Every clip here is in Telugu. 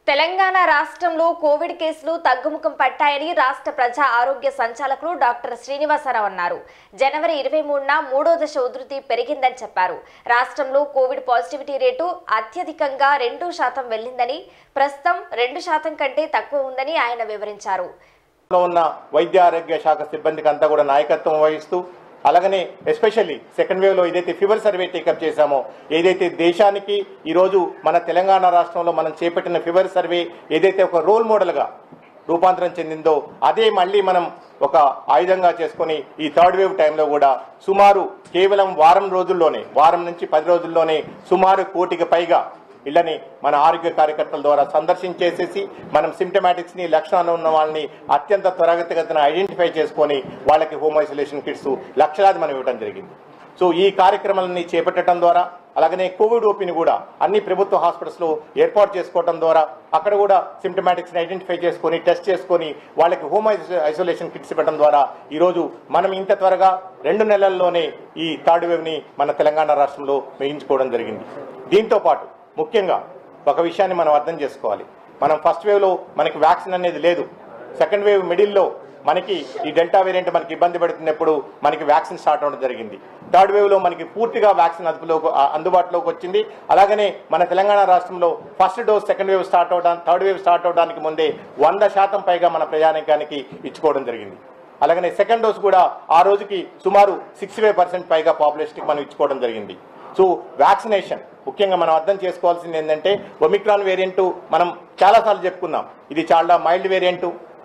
తెలంగాణ రాష్ట్రంలో కోవిడ్ కేసులు తగ్గుముఖం పట్టాయని రాష్ట్ర ప్రజా ఆరోగ్య సంచాలకులు డాక్టర్ శ్రీనివాసరావు అన్నారు జనవరి ఇరవై మూడున మూడో దశ ఉధృతి పెరిగిందని చెప్పారు రాష్ట్రంలో కోవిడ్ పాజిటివిటీ రేటు అత్యధికంగా రెండు శాతం వెళ్ళిందని ప్రస్తుతం రెండు శాతం కంటే తక్కువ ఉందని ఆయన వివరించారు లో ఉన్న వైద్య ఆరోగ్య శాఖ సిబ్బందికి అంతా కూడా నాయకత్వం వహిస్తూ అలాగనే ఎస్పెషల్లీ సెకండ్ వేవ్ లో ఏదైతే ఫీవర్ సర్వే టేకప్ చేశామో ఏదైతే దేశానికి ఈరోజు మన తెలంగాణ రాష్ట్రంలో మనం చేపట్టిన ఫీవర్ సర్వే ఏదైతే ఒక రోల్ మోడల్ గా రూపాంతరం చెందిందో అదే మళ్ళీ మనం ఒక ఆయుధంగా చేసుకొని ఈ థర్డ్ వేవ్ టైంలో కూడా సుమారు కేవలం వారం రోజుల్లోనే వారం నుంచి పది రోజుల్లోనే సుమారు కోటికి పైగా ఇళ్ళని మన ఆరోగ్య కార్యకర్తల ద్వారా సందర్శించేసేసి మనం సిమ్టమాటిక్స్ ని లక్షణాలు ఉన్న వాళ్ళని అత్యంత త్వరగతిగతిన ఐడెంటిఫై చేసుకొని వాళ్ళకి హోమ్ ఐసోలేషన్ కిట్స్ లక్షలాది మనం ఇవ్వడం జరిగింది సో ఈ కార్యక్రమాలని చేపట్టడం ద్వారా అలాగనే కోవిడ్ ఓపీని కూడా అన్ని ప్రభుత్వ హాస్పిటల్స్ లో ఏర్పాటు చేసుకోవడం ద్వారా అక్కడ కూడా సిమ్టమాటిక్స్ ని ఐడెంటిఫై చేసుకొని టెస్ట్ చేసుకొని వాళ్ళకి హోమ్ ఐసోలేషన్ కిట్స్ ఇవ్వడం ద్వారా ఈ రోజు మనం ఇంత త్వరగా రెండు నెలల్లోనే ఈ థర్డ్ వేవ్ ని మన తెలంగాణ రాష్ట్రంలో వేయించుకోవడం జరిగింది దీంతో పాటు ముఖ్యంగా ఒక విషయాన్ని మనం అర్థం చేసుకోవాలి మనం ఫస్ట్ వేవ్ లో మనకి వ్యాక్సిన్ అనేది లేదు సెకండ్ వేవ్ మిడిల్లో మనకి ఈ డెల్టా వేరియంట్ మనకి ఇబ్బంది పడుతున్నప్పుడు మనకి వ్యాక్సిన్ స్టార్ట్ అవడం జరిగింది థర్డ్ వేవ్ లో మనకి పూర్తిగా వ్యాక్సిన్ అదుపులో ఆ, అందుబాటులోకి వచ్చింది అలాగనే మన తెలంగాణ రాష్ట్రంలో first dose second wave start అవడానికి థర్డ్ వేవ్ స్టార్ట్ అవడానికి ముందే వంద శాతం పైగా మన ప్రజానికానికి ఇచ్చుకోవడం జరిగింది అలాగనే సెకండ్ డోస్ కూడా ఆ రోజుకి సుమారు సిక్స్టీ ఫైవ్ పర్సెంట్ పైగా పాపులేషన్కి మనం ఇచ్చుకోవడం జరిగింది సో వ్యాక్సినేషన్ ముఖ్యంగా మనం అర్థం చేసుకోవాల్సింది ఏంటంటే ఒమిక్రాన్ వేరియంట్ మనం చాలాసార్లు చెప్పుకున్నాం ఇది చాలా మైల్డ్ వేరియంట్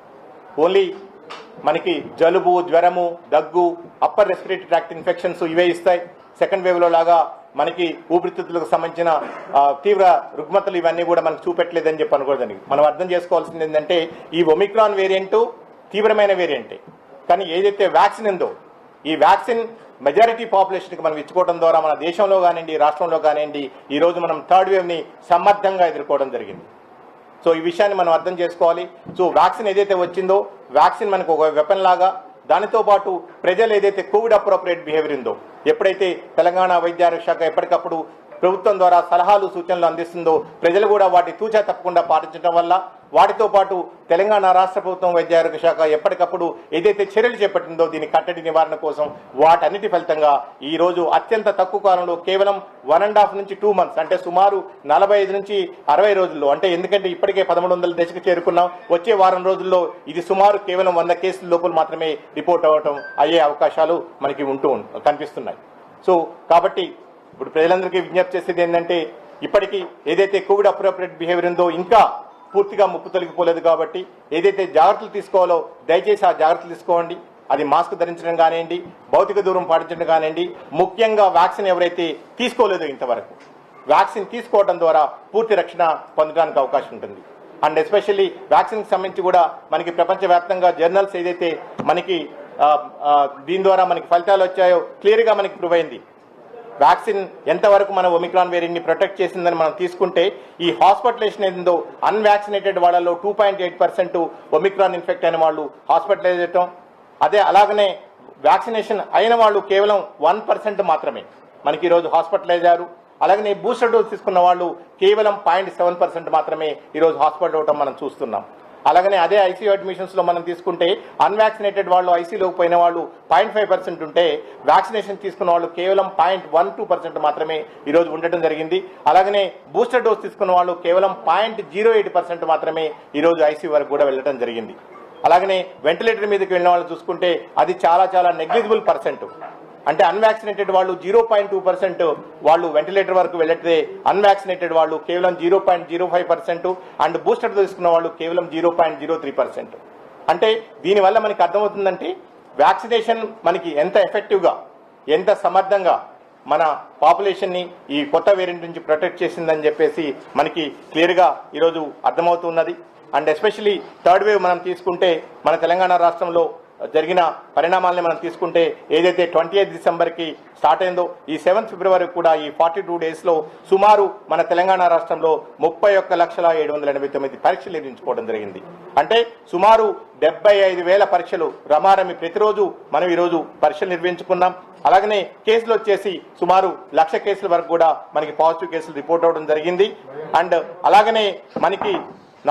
ఓన్లీ మనకి జలుబు జ్వరము దగ్గు అప్పర్ రెస్పిరేటరీ ట్రాక్ట్ ఇన్ఫెక్షన్స్ ఇవే ఇస్తాయి సెకండ్ వేవ్ లో లాగా మనకి ఊపిరితిత్తులకు సంబంధించిన ఆ, తీవ్ర రుగ్మతలు ఇవన్నీ కూడా మనకు చూపెట్టలేదని చెప్పి అనుకోదండి మనం అర్థం చేసుకోవాల్సింది ఏంటంటే ఈ ఒమిక్రాన్ వేరియంట్ తీవ్రమైన వేరియంటే కానీ ఏదైతే వ్యాక్సిన్ ఉందో ఈ వ్యాక్సిన్ మెజారిటీ పాపులేషన్కి మనం ఇచ్చుకోవడం ద్వారా మన దేశంలో కానివ్వండి రాష్ట్రంలో కానివ్వండి ఈ రోజు మనం థర్డ్ వేవ్ ని సమర్థంగా ఎదుర్కోవడం జరిగింది సో ఈ విషయాన్ని మనం అర్థం చేసుకోవాలి సో వ్యాక్సిన్ ఏదైతే వచ్చిందో వ్యాక్సిన్ మనకు ఒక వెపన్ లాగా దానితో పాటు ప్రజలు ఏదైతే కోవిడ్ అప్రోప్రియేట్ బిహేవియర్ ఉందో ఎప్పుడైతే తెలంగాణ వైద్య ఆరోగ్య శాఖ ఎప్పటికప్పుడు ప్రభుత్వం ద్వారా సలహాలు సూచనలు అందిస్తుందో ప్రజలు కూడా వాటి తూచా తప్పకుండా పాటించడం వల్ల వాటితో పాటు తెలంగాణ రాష్ట్ర ప్రభుత్వం వైద్య ఆరోగ్య శాఖ ఎప్పటికప్పుడు ఏదైతే చర్యలు చేపట్టిందో దీని కట్టడి నివారణ కోసం వాటన్నిటి ఫలితంగా ఈ రోజు అత్యంత తక్కువ కాలంలో కేవలం వన్ అండ్ హాఫ్ నుంచి టూ మంత్స్ అంటే సుమారు నలభై ఐదు నుంచి అరవై రోజుల్లో అంటే ఎందుకంటే ఇప్పటికే పదమూడు వందల దశకు చేరుకున్నాం వచ్చే వారం రోజుల్లో ఇది సుమారు కేవలం వంద కేసుల లోపల మాత్రమే రిపోర్ట్ అవ్వటం అయ్యే అవకాశాలు మనకి ఉంటూ ఉన్- కనిపిస్తున్నాయి సో కాబట్టి ఇప్పుడు ప్రజలందరికీ విజ్ఞప్తి చేసేది ఏంటంటే ఇప్పటికీ ఏదైతే కోవిడ్ అప్రోప్రియేట్ బిహేవియర్ ఉందో ఇంకా పూర్తిగా ముప్పు తొలగిపోలేదు కాబట్టి ఏదైతే జాగ్రత్తలు తీసుకోవాలో దయచేసి ఆ జాగ్రత్తలు తీసుకోండి అది మాస్క్ ధరించడం కానివ్వండి భౌతిక దూరం పాటించడం కానివ్వండి ముఖ్యంగా వ్యాక్సిన్ ఎవరైతే తీసుకోలేదో ఇంతవరకు వ్యాక్సిన్ తీసుకోవడం ద్వారా పూర్తి రక్షణ పొందడానికి అవకాశం ఉంటుంది అండ్ ఎస్పెషల్లీ వ్యాక్సిన్ సంబంధించి కూడా మనకి ప్రపంచవ్యాప్తంగా జర్నల్స్ ఏదైతే మనకి ఆ, ఆ, దీని ద్వారా మనకి ఫలితాలు వచ్చాయో క్లియర్గా మనకి ప్రూవ్ అయింది వ్యాక్సిన్ ఎంతవరకు మన ఒమిక్రాన్ వేరియంట్ ని ప్రొటెక్ట్ చేసిందని మనం తీసుకుంటే ఈ హాస్పిటలైజేషన్ ఏందో అన్వాక్సినేటెడ్ వాళ్ళలో two point eight percent omicron infect అయిన వాళ్ళు హాస్పిటలైజ్ అయ్యటం అదే అలాగనే వ్యాక్సినేషన్ అయిన వాళ్ళు కేవలం వన్ పర్సెంట్ మాత్రమే మనకి ఈరోజు హాస్పిటలైజ్ అయ్యారు అలాగనే బూస్టర్ డోస్ తీసుకున్న వాళ్ళు కేవలం పాయింట్ సెవెన్ పర్సెంట్ మాత్రమే ఈరోజు హాస్పిటల్ అవటం మనం చూస్తున్నాం అలాగనే అదే ఐసీయూ అడ్మిషన్స్ లో మనం తీసుకుంటే అన్వాక్సినేటెడ్ వాళ్ళు ఐసీలోకి పోయిన వాళ్ళు పాయింట్ ఫైవ్ పర్సెంట్ ఉంటే వ్యాక్సినేషన్ తీసుకున్న వాళ్ళు కేవలం పాయింట్ వన్ టూ పర్సెంట్ మాత్రమే ఈరోజు ఉండటం జరిగింది అలాగనే బూస్టర్ డోస్ తీసుకున్న వాళ్ళు కేవలం పాయింట్ జీరో ఎయిట్ పర్సెంట్ మాత్రమే ఈరోజు ఐసీయూ వరకు కూడా వెళ్ళడం జరిగింది అలాగనే వెంటిలేటర్ మీదకి వెళ్ళిన వాళ్ళు చూసుకుంటే అది చాలా చాలా నెగ్లిజిబుల్ పర్సెంట్ అంటే అన్వాక్సినేటెడ్ వాళ్ళు జీరో పాయింట్ టూ పర్సెంట్ వాళ్ళు వెంటిలేటర్ వరకు వెళ్ళట్లే అన్వాక్సినేటెడ్ వాళ్ళు కేవలం zero point zero five percent and booster తీసుకున్న వాళ్ళు కేవలం zero point zero three percent అంటే దీనివల్ల మనకి అర్థమవుతుందంటే వ్యాక్సినేషన్ మనకి ఎంత ఎఫెక్టివ్గా ఎంత సమర్థంగా మన పాపులేషన్ ని ఈ కొత్త వేరియంట్ నుంచి ప్రొటెక్ట్ చేసిందని చెప్పేసి మనకి క్లియర్ గా ఈరోజు అర్థమవుతున్నది అండ్ ఎస్పెషలీ థర్డ్ వేవ్ మనం తీసుకుంటే మన తెలంగాణ రాష్ట్రంలో జరిగిన పరిణామాలని మనం తీసుకుంటే ఏదైతే ట్వంటీ ఎయిత్ డిసెంబర్కి స్టార్ట్ అయిందో ఈ సెవెంత్ ఫిబ్రవరి కూడా ఈ ఫార్టీ టూ డేస్లో సుమారు మన తెలంగాణ రాష్ట్రంలో ముప్పై ఒక్క లక్షల ఏడు వందల ఎనభై తొమ్మిది పరీక్షలు నిర్వహించుకోవడం జరిగింది అంటే సుమారు డెబ్బై ఐదు వేల పరీక్షలు రమారమి ప్రతిరోజు మనం ఈరోజు పరీక్షలు నిర్వహించుకున్నాం అలాగనే కేసులు వచ్చేసి సుమారు లక్ష కేసుల వరకు కూడా మనకి పాజిటివ్ కేసులు రిపోర్ట్ అవడం జరిగింది అండ్ అలాగనే మనకి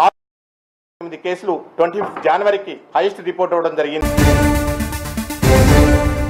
కేసులు ట్వంటీ జనవరికి హైయెస్ట్ రిపోర్ట్ అవ్వడం జరిగింది